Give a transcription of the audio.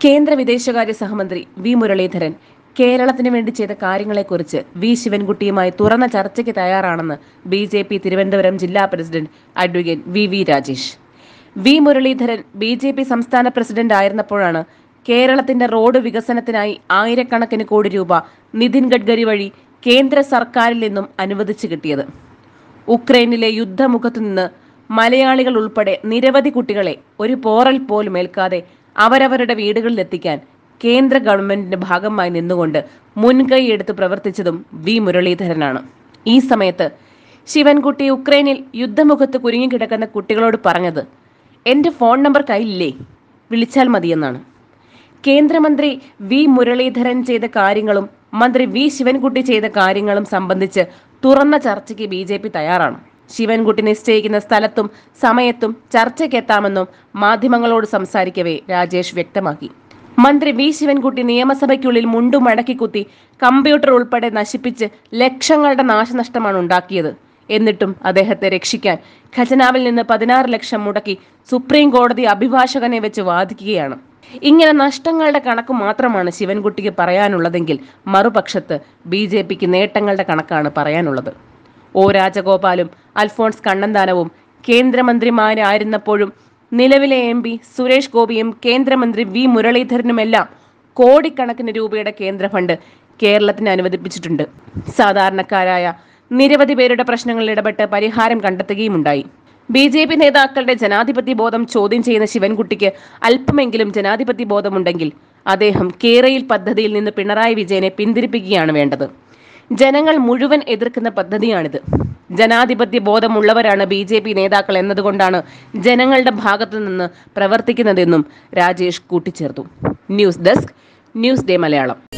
കേന്ദ്ര വിദേശകാര്യ സഹമന്ത്രി വി മുരളീധരൻ കേരളത്തിന് വേണ്ടി ചെയ്ത കാര്യങ്ങളെക്കുറിച്ച് വി ശിവൻകുട്ടിയുമായി തുറന്ന ചർച്ചയ്ക്ക് തയ്യാറാണെന്ന് ബി ജെ പി തിരുവനന്തപുരം ജില്ലാ president advocate V V Rajesh V Muraleedharan B J P സംസ്ഥാന പ്രസിഡന്റ് ആയിരുന്നപ്പോഴാണ് കേരളത്തിന്റെ റോഡ് വികസനത്തിനായി ആയിരക്കണക്കിന് കോടി രൂപ നിതിൻ ഗഡ്കരി വഴി കേന്ദ്ര സർക്കാരിൽ നിന്നും അനുവദിച്ചു കിട്ടിയത് ഉക്രൈനിലെ യുദ്ധമുഖത്തു നിന്ന് മലയാളികൾ ഉൾപ്പെടെ നിരവധി കുട്ടികളെ ഒരു പോറൽ പോലും ഏൽക്കാതെ അവരവരുടെ വീടുകളിലെത്തിക്കാൻ കേന്ദ്ര ഗവൺമെന്റിന്റെ ഭാഗമായി നിന്നുകൊണ്ട് മുൻകൈ എടുത്ത് പ്രവർത്തിച്ചതും വി മുരളീധരനാണ് ഈ സമയത്ത് ശിവൻകുട്ടി ഉക്രൈനിൽ യുദ്ധമുഖത്ത് കുരുങ്ങിക്കിടക്കുന്ന കുട്ടികളോട് പറഞ്ഞത് എന്റെ ഫോൺ നമ്പർ കയ്യിലില്ലേ വിളിച്ചാൽ മതിയെന്നാണ് കേന്ദ്രമന്ത്രി വി മുരളീധരൻ ചെയ്ത കാര്യങ്ങളും മന്ത്രി വി ശിവൻകുട്ടി ചെയ്ത കാര്യങ്ങളും സംബന്ധിച്ച് തുറന്ന ചർച്ചയ്ക്ക് ബി ജെ പി തയ്യാറാണ് ശിവൻകുട്ടി നിശ്ചയിക്കുന്ന സ്ഥലത്തും സമയത്തും ചർച്ചയ്ക്കെത്താമെന്നും മാധ്യമങ്ങളോട് സംസാരിക്കവേ രാജേഷ് വ്യക്തമാക്കി മന്ത്രി വി ശിവൻകുട്ടി നിയമസഭയ്ക്കുള്ളിൽ മുണ്ടു മടക്കി കുത്തി കമ്പ്യൂട്ടർ ഉൾപ്പെടെ നശിപ്പിച്ച് ലക്ഷങ്ങളുടെ നാശനഷ്ടമാണ് ഉണ്ടാക്കിയത് എന്നിട്ടും അദ്ദേഹത്തെ രക്ഷിക്കാൻ ഖജനാവിൽ നിന്ന് പതിനാറ് ലക്ഷം മുടക്കി സുപ്രീം കോടതി അഭിഭാഷകനെ വെച്ച് വാദിക്കുകയാണ് ഇങ്ങനെ നഷ്ടങ്ങളുടെ കണക്ക് മാത്രമാണ് ശിവൻകുട്ടിക്ക് പറയാനുള്ളതെങ്കിൽ മറുപക്ഷത്ത് ബി ജെ പിക്ക് നേട്ടങ്ങളുടെ കണക്കാണ് പറയാനുള്ളത് ഒ രാജഗോപാലും അൽഫോൺസ് കണ്ണന്താനവും കേന്ദ്രമന്ത്രിമാരായിരുന്നപ്പോഴും നിലവിലെ എം പി സുരേഷ് ഗോപിയും കേന്ദ്രമന്ത്രി വി മുരളീധരനുമെല്ലാം കോടിക്കണക്കിന് രൂപയുടെ കേന്ദ്ര ഫണ്ട് കേരളത്തിന് അനുവദിപ്പിച്ചിട്ടുണ്ട് സാധാരണക്കാരായ നിരവധി പേരുടെ പ്രശ്നങ്ങളിൽ ഇടപെട്ട് പരിഹാരം കണ്ടെത്തുകയുമുണ്ടായി ബി ജെ പി നേതാക്കളുടെ ജനാധിപത്യ ബോധം ചോദ്യം ചെയ്യുന്ന ശിവൻകുട്ടിക്ക് അല്പമെങ്കിലും ജനാധിപത്യ ബോധമുണ്ടെങ്കിൽ അദ്ദേഹം കേരയിൽ പദ്ധതിയിൽ നിന്ന് പിണറായി വിജയനെ പിന്തിരിപ്പിക്കുകയാണ് വേണ്ടത് ജനങ്ങൾ മുഴുവൻ എതിർക്കുന്ന പദ്ധതിയാണിത് ജനാധിപത്യ ബോധമുള്ളവരാണ് ബി ജെ പി നേതാക്കൾ എന്നതുകൊണ്ടാണ് ജനങ്ങളുടെ ഭാഗത്തു നിന്ന് പ്രവർത്തിക്കുന്നതെന്നും രാജേഷ് കൂട്ടിച്ചേർത്തു news desk news day Malayalam